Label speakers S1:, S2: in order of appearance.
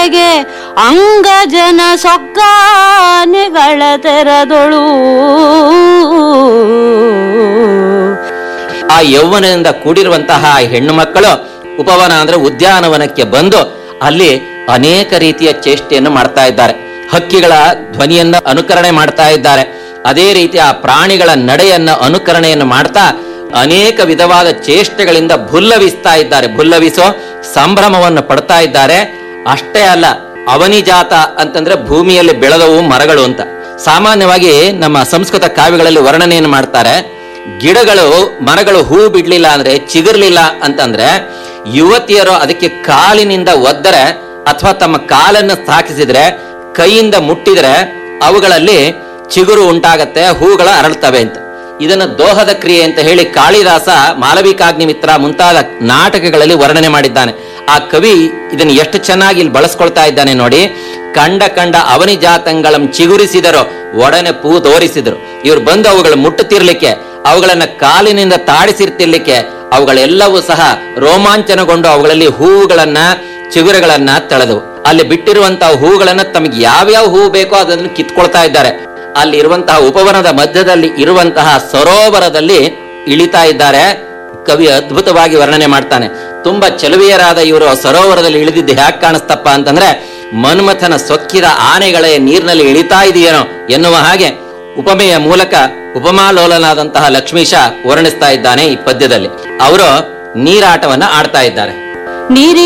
S1: ಕಡೆಗೆ ಅಂಗಜನ ಸೊಕ್ಕಾನೆಗಳ ತೆರದೊಳು
S2: ಆ ಯೌವನದಿಂದ ಕೂಡಿರುವಂತಹ ಆ ಹೆಣ್ಣು ಮಕ್ಕಳು ಉಪವನ ಅಂದ್ರೆ ಉದ್ಯಾನವನಕ್ಕೆ ಬಂದು ಅಲ್ಲಿ ಅನೇಕ ರೀತಿಯ ಚೇಷ್ಟೆಯನ್ನು ಮಾಡ್ತಾ ಇದ್ದಾರೆ ಹಕ್ಕಿಗಳ ಧ್ವನಿಯನ್ನ ಅನುಕರಣೆ ಮಾಡ್ತಾ ಇದ್ದಾರೆ ಅದೇ ರೀತಿ ಆ ಪ್ರಾಣಿಗಳ ನಡೆಯನ್ನ ಅನುಕರಣೆಯನ್ನು ಮಾಡ್ತಾ ಅನೇಕ ವಿಧವಾದ ಚೇಷ್ಟೆಗಳಿಂದ ಭುಲ್ಲವಿಸ್ತಾ ಇದ್ದಾರೆ ಭುಲ್ಲವಿಸೋ ಸಂಭ್ರಮವನ್ನು ಪಡ್ತಾ ಇದ್ದಾರೆ ಅಷ್ಟೇ ಅಲ್ಲ ಅವನಿಜಾತ ಅಂತಂದ್ರೆ ಭೂಮಿಯಲ್ಲಿ ಬೆಳೆದವು ಮರಗಳು ಅಂತ ಸಾಮಾನ್ಯವಾಗಿ ನಮ್ಮ ಸಂಸ್ಕೃತ ಕಾವ್ಯಗಳಲ್ಲಿ ವರ್ಣನೆಯನ್ನು ಮಾಡ್ತಾರೆ ಗಿಡಗಳು ಮರಗಳು ಹೂ ಬಿಡ್ಲಿಲ್ಲ ಅಂದ್ರೆ ಚಿಗುರ್ಲಿಲ್ಲ ಅಂತಂದ್ರೆ ಯುವತಿಯರು ಅದಕ್ಕೆ ಕಾಲಿನಿಂದ ಒದ್ದರೆ ಅಥವಾ ತಮ್ಮ ಕಾಲನ್ನು ಸ್ಥಾಪಿಸಿದ್ರೆ ಕೈಯಿಂದ ಮುಟ್ಟಿದ್ರೆ ಅವುಗಳಲ್ಲಿ ಚಿಗುರು ಉಂಟಾಗತ್ತೆ ಹೂಗಳು ಅರಳ್ತವೆ ಅಂತ ಇದನ್ನ ದೋಹದ ಕ್ರಿಯೆ ಅಂತ ಹೇಳಿ ಕಾಳಿದಾಸ ಮಾಲವಿಕಾಗ್ನಿಮಿತ್ರ ಮುಂತಾದ ನಾಟಕಗಳಲ್ಲಿ ವರ್ಣನೆ ಮಾಡಿದ್ದಾನೆ ಆ ಕವಿ ಇದನ್ನು ಎಷ್ಟು ಚೆನ್ನಾಗಿ ಇಲ್ಲಿ ಬಳಸ್ಕೊಳ್ತಾ ಇದ್ದಾನೆ ನೋಡಿ ಕಂಡ ಕಂಡ ಅವನಿ ಜಾತಂಗಳಂ ಚಿಗುರಿಸಿದರು ಒಡನೆ ಪೂ ತೋರಿಸಿದರು ಇವ್ರು ಬಂದು ಅವುಗಳು ಮುಟ್ಟುತ್ತಿರ್ಲಿಕ್ಕೆ ಅವುಗಳನ್ನ ಕಾಲಿನಿಂದ ತಾಡಿಸಿರ್ತಿರ್ಲಿಕ್ಕೆ ಅವುಗಳೆಲ್ಲವೂ ಸಹ ರೋಮಾಂಚನಗೊಂಡು ಅವುಗಳಲ್ಲಿ ಹೂವುಗಳನ್ನ ಚಿಗುರುಗಳನ್ನ ತಳೆದವು ಅಲ್ಲಿ ಬಿಟ್ಟಿರುವಂತಹ ಹೂಗಳನ್ನ ತಮಗೆ ಯಾವ್ಯಾವ ಹೂ ಬೇಕೋ ಅದನ್ನು ಕಿತ್ಕೊಳ್ತಾ ಇದ್ದಾರೆ ಅಲ್ಲಿ ಇರುವಂತಹ ಉಪವನದ ಮಧ್ಯದಲ್ಲಿ ಇರುವಂತಹ ಸರೋವರದಲ್ಲಿ ಇಳಿತಾ ಇದ್ದಾರೆ ಕವಿ ಅದ್ಭುತವಾಗಿ ವರ್ಣನೆ ಮಾಡ್ತಾನೆ ತುಂಬಾ ಚೆಲುವೆಯರಾದ ಇವರು ಸರೋವರದಲ್ಲಿ ಇಳಿದಿದ್ದು ಹ್ಯಾಕ್ ಕಾಣಿಸ್ತಪ್ಪ ಅಂತಂದ್ರೆ ಮನ್ಮಥನ ಸೊಕ್ಕಿದ ಆನೆಗಳೇ ನೀರಿನಲ್ಲಿ ಇಳಿತಾ ಇದೆಯೇನೋ ಎನ್ನುವ ಹಾಗೆ ಉಪಮೆಯ ಮೂಲಕ ಉಪಮಾಲೋಲನಾದಂತಹ ಲಕ್ಷ್ಮೀಶ ವರ್ಣಿಸ್ತಾ ಇದ್ದಾನೆ ಈ ಪದ್ಯದಲ್ಲಿ ಅವರು ನೀರಾಟವನ್ನ ಆಡ್ತಾ ಇದ್ದಾರೆ
S1: ನೀರಿ